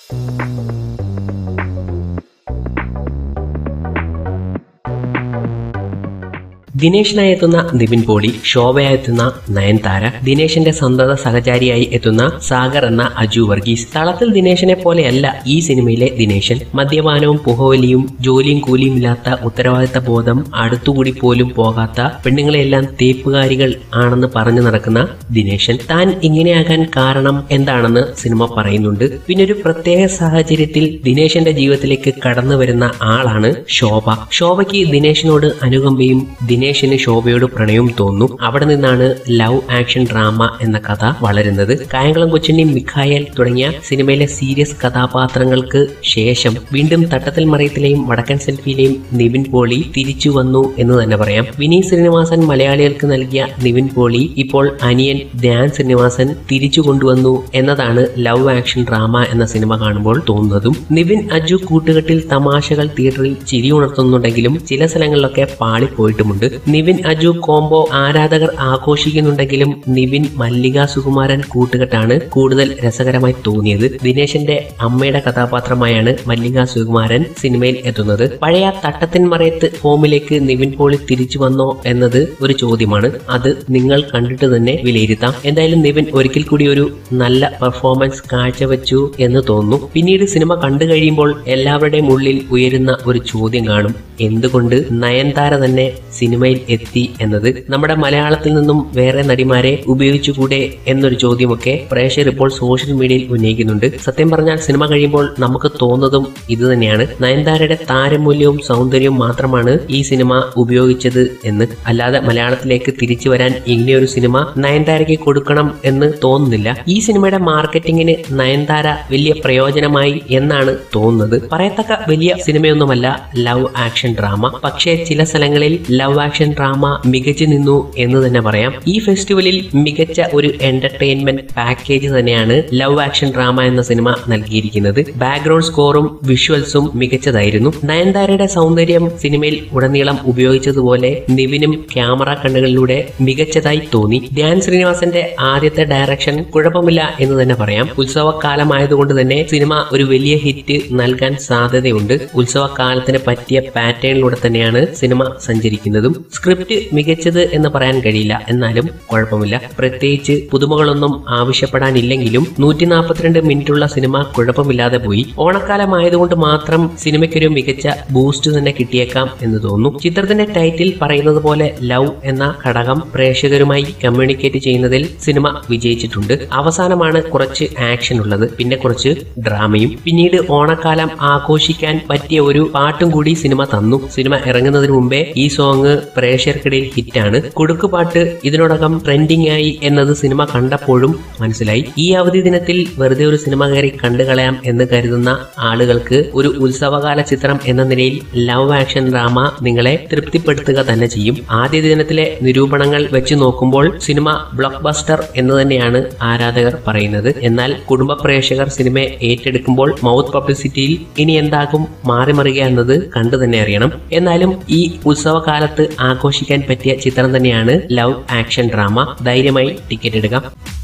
ദിനേശിനായി എത്തുന്ന നിവിൻ പോളി ശോഭയായി എത്തുന്ന നയൻതാര ദിനേശിന്റെ സന്തത സഹചാരിയായി എത്തുന്ന സാഗർ എന്ന അജു വർഗീസ് തളത്തിൽ ദിനേശിനെ പോലെയല്ല ഈ സിനിമയിലെ ദിനേശൻ മദ്യപാനവും പുകവലിയും ജോലിയും കൂലിയും ഇല്ലാത്ത ഉത്തരവാദിത്ത ബോധം അടുത്തുകൂടി പോലും പോകാത്ത പെണ്ണുങ്ങളെല്ലാം തേപ്പുകാരികൾ ആണെന്ന് പറഞ്ഞു നടക്കുന്ന ദിനേശൻ താൻ ഇങ്ങനെയാകാൻ കാരണം എന്താണെന്ന് സിനിമ പറയുന്നുണ്ട് പിന്നെ ഒരു പ്രത്യേക സാഹചര്യത്തിൽ ദിനേശന്റെ ജീവിതത്തിലേക്ക് കടന്നു വരുന്ന ആളാണ് ശോഭ ശോഭയ്ക്ക് ദിനേശിനോട് അനുകമ്പയും ദിനേശിന് ശോഭയോട് പ്രണയവും തോന്നുന്നു അവിടെ നിന്നാണ് ലവ് ആക്ഷൻ ഡ്രാമ എന്ന കഥ വളരുന്നത് കായംകുളം കൊച്ചിന്റെയും മിഖായൽ തുടങ്ങിയ സിനിമയിലെ സീരിയസ് കഥാപാത്രങ്ങൾക്ക് ശേഷം വീണ്ടും തട്ടത്തിൽ മറയത്തിലെയും വടക്കൻ സെൽഫിയിലെയും നിവിൻ പോളി തിരിച്ചു വന്നു എന്ന് തന്നെ പറയാം വിനീത് ശ്രീനിവാസൻ മലയാളികൾക്ക് നൽകിയ നിവിൻ പോളി ഇപ്പോൾ അനിയൻ ധ്യാൻ ശ്രീനിവാസൻ തിരിച്ചു കൊണ്ടുവന്നു എന്നതാണ് ലവ് ആക്ഷൻ ഡ്രാമ എന്ന സിനിമ കാണുമ്പോൾ തോന്നുന്നതും നിവിൻ അജു കൂട്ടുകെട്ടിൽ തമാശകൾ തിയേറ്ററിൽ ചിരി ഉണർത്തുന്നുണ്ടെങ്കിലും ചില സ്ഥലങ്ങളിലൊക്കെ പാളിപ്പോയിട്ടുമുണ്ട് നിവിൻ അജു കോംബോ ആരാധകർ ആഘോഷിക്കുന്നുണ്ടെങ്കിലും നിവിൻ മല്ലിക സുകുമാരൻ കൂട്ടുകെട്ടാണ് കൂടുതൽ രസകരമായി തോന്നിയത് ദിനേശന്റെ അമ്മയുടെ കഥാപാത്രമായാണ് മല്ലിക സുകുമാരൻ സിനിമയിൽ എത്തുന്നത് പഴയ തട്ടത്തിൻ മറയത്ത് ഫോമിലേക്ക് നിവിൻ പോളി തിരിച്ചു വന്നോ എന്നത് ഒരു ചോദ്യമാണ് അത് നിങ്ങൾ കണ്ടിട്ട് തന്നെ വിലയിരുത്താം എന്തായാലും നിവിൻ ഒരിക്കൽ കൂടി ഒരു നല്ല പെർഫോമൻസ് കാഴ്ചവെച്ചു എന്ന് തോന്നുന്നു പിന്നീട് സിനിമ കണ്ടു കഴിയുമ്പോൾ എല്ലാവരുടെയും ഉള്ളിൽ ഉയരുന്ന ഒരു ചോദ്യം കാണും എന്തുകൊണ്ട് നയൻതാര തന്നെ സിനിമയിൽ എത്തി എന്നത് നമ്മുടെ മലയാളത്തിൽ നിന്നും വേറെ നടിമാരെ ഉപയോഗിച്ചുകൂടെ എന്നൊരു ചോദ്യമൊക്കെ പ്രേക്ഷകർ ഇപ്പോൾ സോഷ്യൽ മീഡിയയിൽ ഉന്നയിക്കുന്നുണ്ട് സത്യം പറഞ്ഞാൽ സിനിമ കഴിയുമ്പോൾ നമുക്ക് തോന്നുന്നതും ഇത് തന്നെയാണ് നയൻതാരയുടെ താരമൂല്യവും സൗന്ദര്യവും മാത്രമാണ് ഈ സിനിമ ഉപയോഗിച്ചത് എന്ന് അല്ലാതെ മലയാളത്തിലേക്ക് തിരിച്ചു വരാൻ ഇങ്ങനെയൊരു സിനിമ നയൻതാരയ്ക്ക് കൊടുക്കണം എന്ന് തോന്നുന്നില്ല ഈ സിനിമയുടെ മാർക്കറ്റിങ്ങിന് നയൻതാര വലിയ പ്രയോജനമായി എന്നാണ് തോന്നുന്നത് പറയത്തക്ക വലിയ സിനിമയൊന്നുമല്ല ലവ് ആക്ഷൻ ഡ്രാമ പക്ഷേ ചില സ്ഥലങ്ങളിൽ ലവ് ആക്ഷൻ ഡ്രാമ മികച്ചു നിന്നു എന്ന് തന്നെ പറയാം ഈ ഫെസ്റ്റിവലിൽ മികച്ച ഒരു എന്റർടൈൻമെന്റ് പാക്കേജ് തന്നെയാണ് ലവ് ആക്ഷൻ ഡ്രാമ എന്ന സിനിമ നൽകിയിരിക്കുന്നത് ബാക്ക്ഗ്രൗണ്ട് സ്കോറും വിഷ്വൽസും മികച്ചതായിരുന്നു നയൻതാരയുടെ സൗന്ദര്യം സിനിമയിൽ ഉടനീളം ഉപയോഗിച്ചതുപോലെ നിവിനും ക്യാമറ കണ്ണുകളിലൂടെ മികച്ചതായി തോന്നി ധ്യാൻ ശ്രീനിവാസന്റെ ആദ്യത്തെ ഡയറക്ഷൻ കുഴപ്പമില്ല എന്ന് തന്നെ പറയാം ഉത്സവകാലമായതുകൊണ്ട് തന്നെ സിനിമ ഒരു വലിയ ഹിറ്റ് നൽകാൻ സാധ്യതയുണ്ട് ഉത്സവകാലത്തിന് പറ്റിയ പാറ്റേണിലൂടെ തന്നെയാണ് സിനിമ സഞ്ചരിക്കുന്നതും സ്ക്രിപ്റ്റ് മികച്ചത് എന്ന് പറയാൻ കഴിയില്ല എന്നാലും കുഴപ്പമില്ല പ്രത്യേകിച്ച് പുതുമകളൊന്നും ആവശ്യപ്പെടാനില്ലെങ്കിലും നൂറ്റി നാൽപ്പത്തിരണ്ട് മിനിറ്റുള്ള സിനിമ കുഴപ്പമില്ലാതെ പോയി ഓണക്കാലമായതുകൊണ്ട് മാത്രം സിനിമയ്ക്കൊരു മികച്ച ബൂസ്റ്റ് തന്നെ കിട്ടിയേക്കാം എന്ന് തോന്നുന്നു ചിത്രത്തിന്റെ ടൈറ്റിൽ പറയുന്നത് പോലെ ലവ് എന്ന ഘടകം പ്രേക്ഷകരുമായി കമ്മ്യൂണിക്കേറ്റ് ചെയ്യുന്നതിൽ സിനിമ വിജയിച്ചിട്ടുണ്ട് അവസാനമാണ് കുറച്ച് ആക്ഷൻ ഉള്ളത് പിന്നെ കുറച്ച് ഡ്രാമയും പിന്നീട് ഓണക്കാലം ആഘോഷിക്കാൻ പറ്റിയ ഒരു പാട്ടും കൂടി സിനിമ തന്നു സിനിമ ഇറങ്ങുന്നതിന് മുമ്പേ ഈ സോങ് പ്രേക്ഷകർക്കിടയിൽ ഹിറ്റാണ് കുടുക്കുപാട്ട് ഇതിനോടകം ട്രെൻഡിംഗ് ആയി എന്നത് സിനിമ കണ്ടപ്പോഴും മനസ്സിലായി ഈ അവധി ദിനത്തിൽ വെറുതെ ഒരു സിനിമ കയറി കണ്ടു കളയാം എന്ന് കരുതുന്ന ആളുകൾക്ക് ഒരു ഉത്സവകാല ചിത്രം എന്ന നിലയിൽ ലവ് ആക്ഷൻ ഡ്രാമ നിങ്ങളെ തൃപ്തിപ്പെടുത്തുക തന്നെ ചെയ്യും ആദ്യ ദിനത്തിലെ നിരൂപണങ്ങൾ വെച്ച് നോക്കുമ്പോൾ സിനിമ ബ്ലോക്ക് ബസ്റ്റർ എന്ന് തന്നെയാണ് ആരാധകർ പറയുന്നത് എന്നാൽ കുടുംബ പ്രേക്ഷകർ സിനിമയെ ഏറ്റെടുക്കുമ്പോൾ മൗത്ത് പബ്ലിസിറ്റിയിൽ ഇനി എന്താകും മാറിമറിയുക എന്നത് കണ്ടു തന്നെ അറിയണം എന്നാലും ഈ ഉത്സവകാലത്ത് ആഘോഷിക്കാൻ പറ്റിയ ചിത്രം തന്നെയാണ് ലവ് ആക്ഷൻ ഡ്രാമ ധൈര്യമായി ടിക്കറ്റ് എടുക്കാം